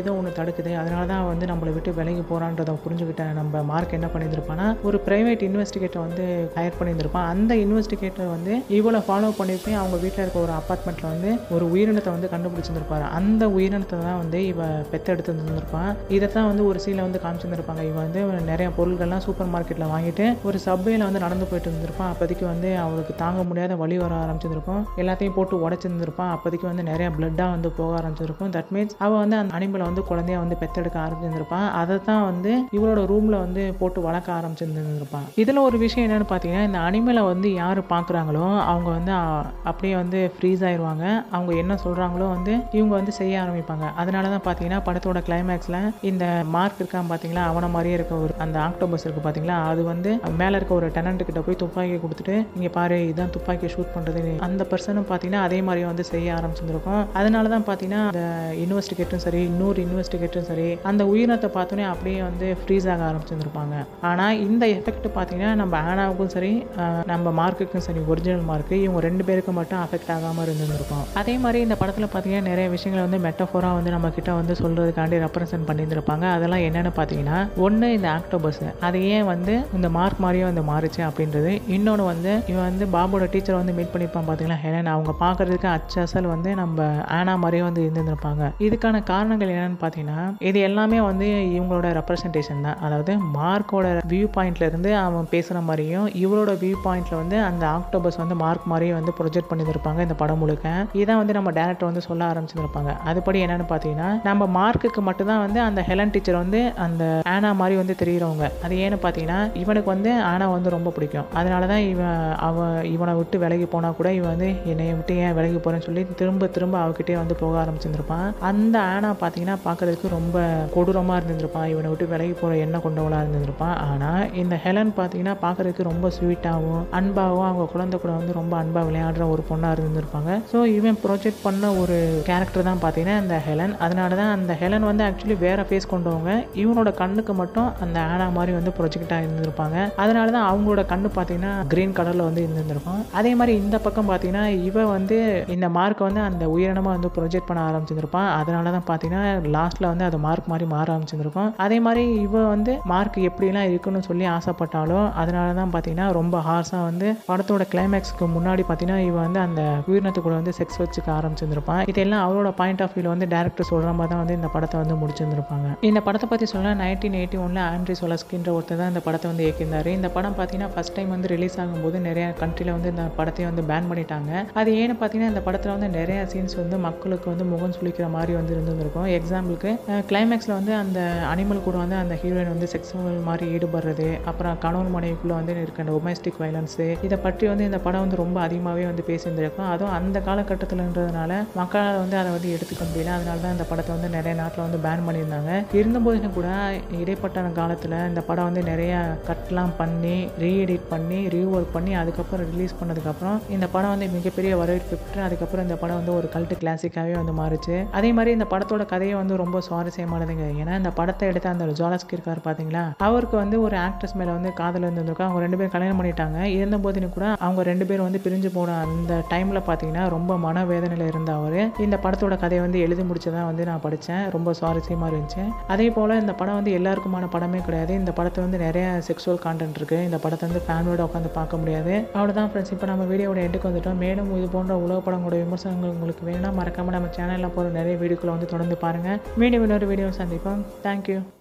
ஏதோ ஒன்று தடுக்குது அதனால தான் வந்து நம்மளை விட்டு விலகி போகிறான்றதை புரிஞ்சுக்கிட்ட நம்ம மார்க் என்ன பண்ணியிருந்திருப்பான்னா ஒரு ப்ரைவேட் இன்வெஸ்டிகேட்டர் வந்து ஹையர் பண்ணியிருந்திருப்பான் அந்த இன்வெஸ்டிகேட்டர் வந்து இவ்வளோ ஃபாலோ பண்ணிட்டு அவங்க வீட்டில் இருக்க ஒரு அப்பார்ட்மெண்ட்டில் வந்து ஒரு உயிரினத்தை வந்து கண்டுபிடிச்சிருந்திருப்பாரு அந்த உயிரினத்தை தான் வந்து இவ பெத்தெடுத்து இருந்திருப்பான் இதை தான் வந்து ஒரு சீனில் வந்து காமிச்சிருந்திருப்பாங்க இவன் வந்து நிறைய பொருட்கள்லாம் சூப்பர் மார்க்கெட்டில் வாங்கிட்டு ஒரு சப்வேல வந்து நடந்து போயிட்டு இருந்திருப்பான் அப்போதைக்கு வந்து அவளுக்கு தாங்க முடியாத வலி வர ஆரம்பிச்சிருக்கும் எல்லாத்தையும் போட்டு உடச்சிருந்திருப்பான் அப்போதைக்கு வந்து நிறைய பிளட்டாக வந்து போக ஆரம்பிச்சிருக்கும் தட் மீன்ஸ் அவள் வந்து அந்த அனிமலை வந்து குழந்தைய வந்து பெத்தெடுக்க ஆரம்பிச்சிருந்திருப்பான் அதை தான் வந்து இவளோட ரூமில் வந்து போட்டு வளர்க்க ஆரம்பிச்சிருந்துருப்பான் இதில் ஒரு விஷயம் என்னன்னு பார்த்தீங்கன்னா இந்த அனிமலை வந்து யார் பார்க்குறாங்களோ அவங்க வந்து அ- அப்படியே வந்து ஃப்ரீஸ் ஆயிடுவாங்க அவங்க என்ன சொல்கிறாங்களோ வந்து இவங்க வந்து செய்ய ஆரம்பிப்பாங்க அதனால தான் பார்த்தீங்கன்னா படத்தோட கிளைமேக்ஸில் இந்த மார்க் இருக்கான் பார்த்தீங்களா அவனை மாதிரியே இருக்க ஒரு அந்த ஆக்டோபஸ் இருக்குது பார்த்தீங்களா அது வந்து மேலே இருக்க ஒரு டெனண்ட் கிட்ட போய் துப்பாக்கி கொடுத்துட்டு இங்கே பாரு இதான் துப்பாக்கி ஷூட் பண்ணுறது அந்த பர்சனும் பார்த்தீங்கன்னா அதே மாதிரியே வந்து செய்ய ஆரம்பிச்சிருக்கும் அதனால தான் பார்த்தீங்கன்னா அந்த இன்வெஸ்டிகேட்டரும் சரி இன்னொரு இன்வெஸ்டிகேட்டரும் சரி அந்த உயிரினத்தை பார்த்தோன்னே அப்படியே வந்து ஃப்ரீஸ் ஆக ஆரம்பிச்சிருப்பாங்க ஆனால் இந்த எஃபெக்ட் பார்த்தீங்கன்னா நம்ம ஆனாவுக்கும் சரி ஆஹ் நம்ம மார்க்குக்கும் சரி ஒரிஜினல் மார்க்கு இவங்க ரெண்டு பேருக்கும் மட்டும் அஃபெக்ட் ஆகாமல் இருந்திருக்கும் அதே மாதிரி இந்த படத்தில் பார்த்தீங்கன்னா நிறைய விஷயங்களை வந்து மெட்டஃபோராக வந்து நம்ம கிட்ட வந்து சொல்கிறதுக்காண்டி ரெப்ரசென்ட் பண்ணியிருந்திருப்பாங்க அதெல்லாம் என்னென்னு பார்த்தீங்கன்னா ஒன்று இந்த ஆக்டோபஸ் அது ஏன் வந்து இந்த மார்க் மாதிரியே வந்து மாறுச்சு அப்படின்றது இன்னொன்று வந்து இவன் வந்து பாபோட டீச்சரை வந்து மீட் பண்ணியிருப்பான் பார்த்தீங்களா ஹெலன் அவங்க பார்க்கறதுக்கு அச்சசல் வந்து நம்ம ஆனா மாதிரியே வந்து இருந்திருப்பாங்க இதுக்கான காரணங்கள் என்னன்னு பார்த்தீங்கன்னா இது எல்லாமே வந்து இவங்களோட ரெப்ரசன்டேஷன் தான் அதாவது மார்க்கோட வியூ பாயிண்ட்ல இருந்து அவன் பேசுகிற மாதிரியும் இவரோட வியூ பாயிண்ட்ல வந்து அந்த ஆக்டோபஸ் வந்து மார்க் மாதிரியே வந்து ப்ரொஜெக்ட் பண்ணியிருப்பாங்க இந்த படம் முழுக்க இதான் வந்து நம்ம டேரக்டர் வந்து சொல்ல ஆரம்பிச்சிருப்பாங்க அதுபடி என்னன்னு பார்த்தீங்கன்னா நம்ம மார்க்குக்கு மட்டும்தான் வந்து அந்த ஹெலன் டீச்சர் வந்து அந்த ஆனா மாதிரி வந்து தெரியுறவங்க அது ஏன்னு பார்த்தீங்கன்னா இவனுக்கு வந்து ஆனா வந்து ரொம்ப பிடிக்கும் அதனால தான் இவன் அவன் இவனை விட்டு விலகி போனால் கூட இவன் வந்து என்னை விட்டு ஏன் விலகி போகிறேன்னு சொல்லி திரும்ப திரும்ப அவகிட்டே வந்து போக ஆரம்பிச்சிருந்திருப்பான் அந்த ஆனா பார்த்தீங்கன்னா பார்க்கறதுக்கு ரொம்ப கொடூரமாக இருந்திருப்பான் இவனை விட்டு விலகி போகிற எண்ணம் கொண்டவளாக இருந்திருப்பான் ஆனால் இந்த ஹெலன் பார்த்தீங்கன்னா பார்க்கறதுக்கு ரொம்ப ஸ்வீட்டாகவும் அன்பாகவும் அவங்க குழந்தை கூட வந்து ரொம்ப அன்பாக விளையாடுற ஒரு பொண்ணாக இருந்திருப்பாங்க ஸோ இவன் ப்ரொஜெக்ட் பண்ண ஒரு கேரக்டர் தான் பார்த்தீங்கன்னா இந்த ஹெலன் அதனால தான் அந்த ஹெலன் வந்து ஆக்சுவலி வேற ஃபேஸ் கொண்டவங்க இவனோட கண்ணுக்கு மட்டும் அந்த ஆனா மாதிரி வந்து ப்ரொஜெக்டாக இருந்திருப்பாங்க அதனால தான் அவங்களோட கண்ணு பார்த்தீங்கன்னா கிரீன் கலரில் வந்து இருந்திருக்கும் அதே மாதிரி இந்த பக்கம் பார்த்தீங்கன்னா இவ வந்து இந்த மார்க்கை வந்து அந்த உயிரினமாக வந்து ப்ரொஜெக்ட் பண்ண ஆரம்பிச்சிருப்பான் அதனால தான் பார்த்தீங்கன்னா லாஸ்ட்டில் வந்து அது மார்க் மாதிரி மாற ஆரம்பிச்சிருக்கும் அதே மாதிரி இவ வந்து மார்க் எப்படிலாம் இருக்குன்னு சொல்லி ஆசைப்பட்டாலும் அதனால தான் பார்த்தீங்கன்னா ரொம்ப ஹார்ஸாக வந்து படத்தோட கிளைமேக்ஸ்க்கு முன்னாடி பார்த்தீங்கன்னா இவ வந்து அந்த உயிரினத்து கூட வந்து செக்ஸ் வச்சுக்க ஆரம்பிச்சிருப்பான் இதெல்லாம் அவரோட பாயிண்ட் ஆஃப் வியூல வந்து டேரக்டர் சொல்கிற மாதிரி தான் வந்து இந்த படத்தை வந்து முடிச்சிருந்திருப்பாங்க இந்த படத்தை பற்றி சொல்ல நைன்டீன் எயிட்டி ஒன்ல ஆண்ட்ரி சொலஸ்கின்ற ஒருத்தர் தான் இந்த படத்தை வந்து இயக்கியிருந்தாரு இந்த படம் பார்த்தீங்கன்னா ஃபர்ஸ்ட் டைம் வந்து ரிலீஸ் ஆகும்போது நிறைய கண்ட்ரியில் வந்து இந்த படத்தை வந்து பேன் பண்ணிட்டாங்க அது ஏன்னு பார்த்தீங்கன்னா இந்த படத்தில் வந்து நிறைய சீன்ஸ் வந்து மக்களுக்கு வந்து முகம் சுளிக்கிற மாதிரி வந்து இருந்திருக்கும் எக்ஸாம்பிளுக்கு கிளைமேக்ஸில் வந்து அந்த அனிமல் கூட வந்து அந்த ஹீரோயின் வந்து செக்ஸுவல் மாதிரி ஈடுபடுறது அப்புறம் கணவன் மனைவிக்குள்ளே வந்து இருக்க டொமஸ்டிக் வயலன்ஸு இதை பற்றி வந்து இந்த படம் வந்து ரொம்ப அதிகமாகவே வந்து பேசியிருந்திருக்கும் அதுவும் அந்த காலகட்டத்தில்ன்றதுனால மக்களால் வந்து அதை வந்து எடுத்துக்க முடியல அதனால தான் இந்த படத்தை வந்து நிறைய நாட்டில் வந்து பேன் பண்ணியிருந்தாங்க இருந்தபோதும் கூட இடைப்பட்ட காலத்தில் இந்த படம் வந்து நிறைய கட்லாம் பண்ணி ரீஎடிட் பண்ணி ரீஒர்க் பண்ணி அதுக்கப்புறம் ரிலீஸ் பண்ணதுக்கப்புறம் இந்த படம் வந்து மிகப்பெரிய வரவேற்பு பெற்று அதுக்கப்புறம் இந்த படம் வந்து ஒரு கல்ட்டு கிளாசிக்காகவே வந்து மாறுச்சு அதே மாதிரி இந்த படத்தோட கதையை வந்து ரொம்ப சுவாரஸ்யமானதுங்க ஏன்னா இந்த படத்தை எடுத்த அந்த ஜாலஸ்கி இருக்கார் பார்த்தீங்களா அவருக்கு வந்து ஒரு ஆக்ட்ரஸ் மேலே வந்து காதல் இருந்திருக்கும் அவங்க ரெண்டு பேரும் கல்யாணம் பண்ணிட்டாங்க இருந்த போதிலும் கூட அவங்க ரெண்டு பேரும் வந்து பிரிஞ்சு போன அந்த டைமில் பார்த்தீங்கன்னா ரொம்ப மனவேதனையில் இருந்த அவர் இந்த படத்தோட கதையை வந்து எழுதி முடிச்சதா வந்து நான் படித்தேன் ரொம்ப சுவாரஸ்யமாக இருந்துச்சு அதே போல் இந்த படம் வந்து எல்லாருக்குமான படமே கிடையாது இந்த படத்தை வந்து நிறைய செக்ஸுவல் கான்டென்ட் இருக்குது இந்த படத்தை வந்து ஃபேமிலியோட உட்காந்து பார்க்க முடியாது அவ்வளோதான் ஃப்ரெண்ட்ஸ் இப்போ நம்ம வீடியோட எண்டுக்கு வந்துட்டோம் மேலும் இது போன்ற உலக படங்களோட விமர்சனங்கள் உங்களுக்கு வேணும்னா மறக்காமல் நம்ம சேனலில் போகிற நிறைய வீடியோக்களை வந்து தொடர்ந்து பாருங்கள் மீண்டும் இன்னொரு வீடியோ சந்திப்போம் தேங்க்யூ